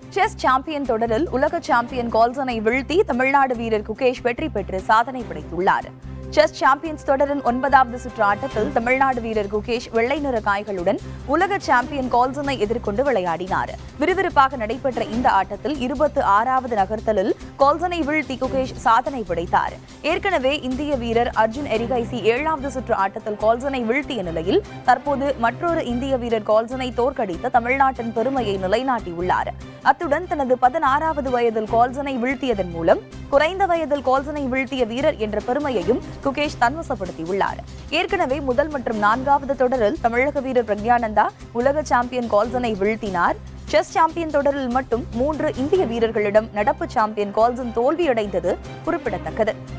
chess champion தொடரில் உலக champion கால்சனை வீழ்த்தி தமிழ்நாடு வீரர் குகேஷ் வெற்றி பெற்று சாதனை படைத்துள்ளார் செஸ் சாம்பியன்ஸ் தொடரின் ஒன்பதாவது சுற்று ஆட்டத்தில் தமிழ்நாடு வீரர் குகேஷ் வெள்ளை நிற காய்களுடன் உலக சாம்பியன் கால்சனை எதிர்கொண்டு விளையாடினார் விறுவிறுப்பாக நடைபெற்ற இந்த ஆட்டத்தில் இருபத்து ஆறாவது நகர்த்தலில் கால்சனை வீழ்த்தி குகேஷ் சாதனை படைத்தார் ஏற்கனவே இந்திய வீரர் அர்ஜுன் எரிகைசி ஏழாவது சுற்று ஆட்டத்தில் கால்சனை வீழ்த்திய நிலையில் தற்போது மற்றொரு இந்திய வீரர் கால்சனை தோற்கடித்து தமிழ்நாட்டின் பெருமையை நிலைநாட்டியுள்ளார் அத்துடன் தனது பதினாறாவது வயதில் கால்சனை வீழ்த்தியதன் மூலம் குறைந்த வயதில் கால்சனை வீழ்த்திய வீரர் என்ற பெருமையையும் குகேஷ் தன்வசப்படுத்தியுள்ளார் ஏற்கனவே முதல் மற்றும் நான்காவது தொடரில் தமிழக வீரர் பிரக்ஞானந்தா உலக சாம்பியன் கால்சனை வீழ்த்தினார் செஸ் சாம்பியன் தொடரில் மட்டும் மூன்று இந்திய வீரர்களிடம் நடப்பு சாம்பியன் கால்சன் தோல்வியடைந்தது குறிப்பிடத்தக்கது